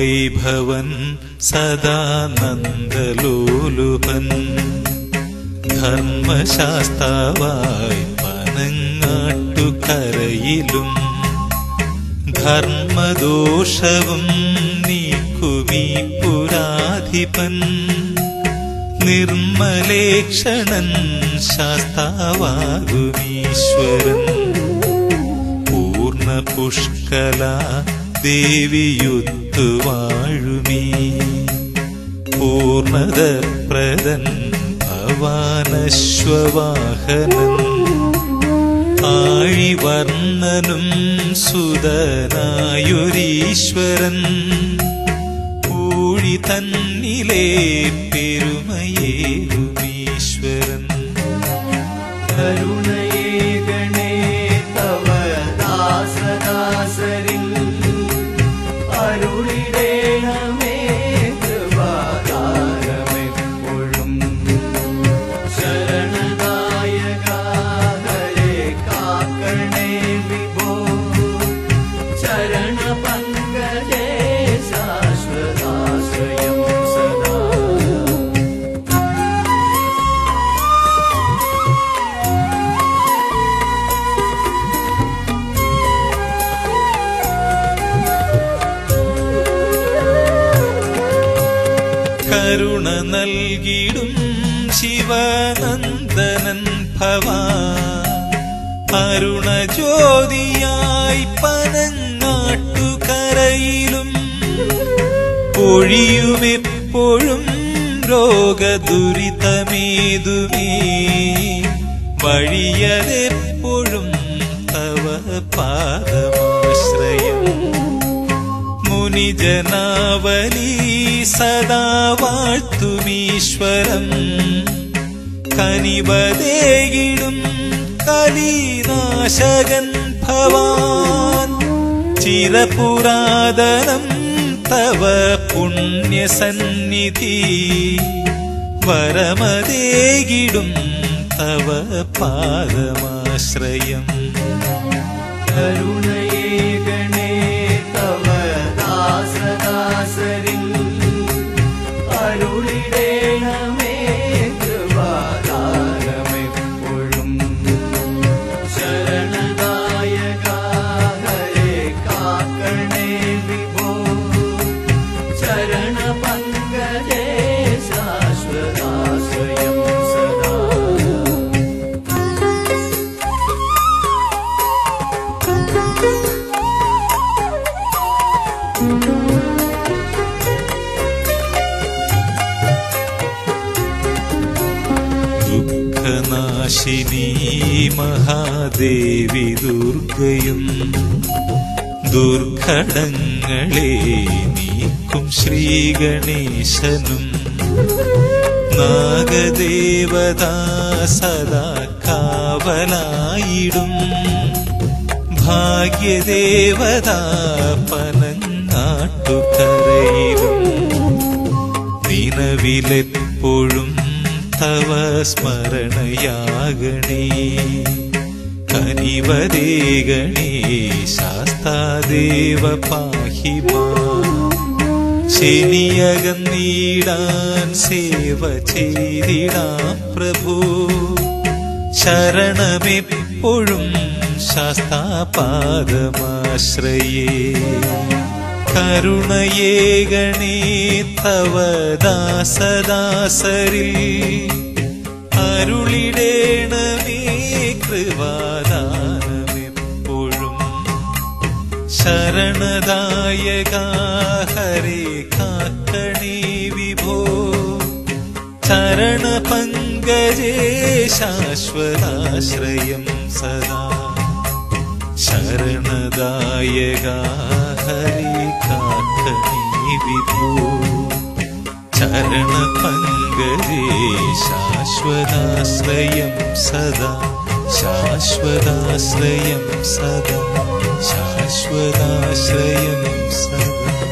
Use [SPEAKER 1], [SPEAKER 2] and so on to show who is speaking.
[SPEAKER 1] ഭവൻ സദാനന്ദലോലുപൻ ധർമ്മശാസ്താവായി പനങ്ങാട്ടുകരയിലും ധർമ്മദോഷവും നീക്കുമീ പുരാധിപൻ നിർമ്മലേക്ഷണൻ ശാസ്താവാകുമീശ്വരൻ പൂർണ്ണ പുഷ്കല ദേവിയുത്തു വാഴുമീ പൂർണതപ്രദൻ ഭവാനശ്വവാഹനൻ ആഴിവർണ്ണനും സുതനായൊരീശ്വരൻ ഊഴി തന്നിലെ പെരുമയേറുമീശ്വരൻ
[SPEAKER 2] കരുണയേ ഗണേ തവ ദാസദാസരിൽ അരുളിടേണമേ കൃപാകാരമെപ്പോഴും ശരണദായക ഹരേ കാക്കണേ വിഭോ ചരണ പങ്കജേ ശാശ്വതാശ്രയം സദാ
[SPEAKER 1] കരുണ നൽകിടും ശിവനന്ദനൻ ഭവാ അരുണ ജ്യോതിയായി പനങ്ങാട്ടുകരയിലും പൊഴിയുമെപ്പോഴും രോഗദുരിതമേതുമേ വഴിയതെപ്പോഴും തവ പാദമാശ്രയം മുനിജനാവലി സദാ വാഴ്ത്തുമീശ്വരം കനിവതേകിടും കലീനാശകൻ ഭവാൻ ചിരപുരാതനം തവ പുണ്യസന്നിധി വരമതേകിടും തവ പാദമാശ്രയം
[SPEAKER 2] കരുണയേ ഗണേ തവ ദാസദാസരിൽ അരുളിടേണമേ കൃപാകാരമെപ്പോഴും ശരണദായക ഹരേ കാക്കണേ വിഭോ ചരണ പങ്കജേ ശാശ്വതാശ്രയം സദാ
[SPEAKER 1] ദുഃഖനാശിനി മഹാദേവി ദുർഗയും ദുർഘടങ്ങളെ നീക്കും ശ്രീഗണേശനും നാഗദേവതാ സദാ കാവലായിടും ഭാഗ്യദേവതാ പനങ്ങാട്ടുകരയിലും നിലവിലെപ്പോഴും തവ സ്മരണയാകണേ കനിവദേഗണേ ശാസ്താദേവ പാഹിമാ ശനിയകന്നീടാൻ സേവ ചെയ്തിടാം പ്രഭു ശരണമെപ്പോഴും ശാസ്താപാദമാശ്രയേ കരുണയേ ഗണേ തവ ദാസദാസരിൽ അരുളിടേണമേ കൃപാദാനമെപ്പോഴും ശരണദായക ഹരേ കാക്കണേ വിഭോ ചരണ പങ്കജേ ശാശ്വതാശ്രയം സദാ ശരണദായക ഹരേ കാക്കണേ വിഭോ ചരണ പങ്കജേ ശാശ്വതാശ്രയം സദാ ശാശ്വതാശ്രയം സദാ ശാശ്വതാശ്രയം സദാ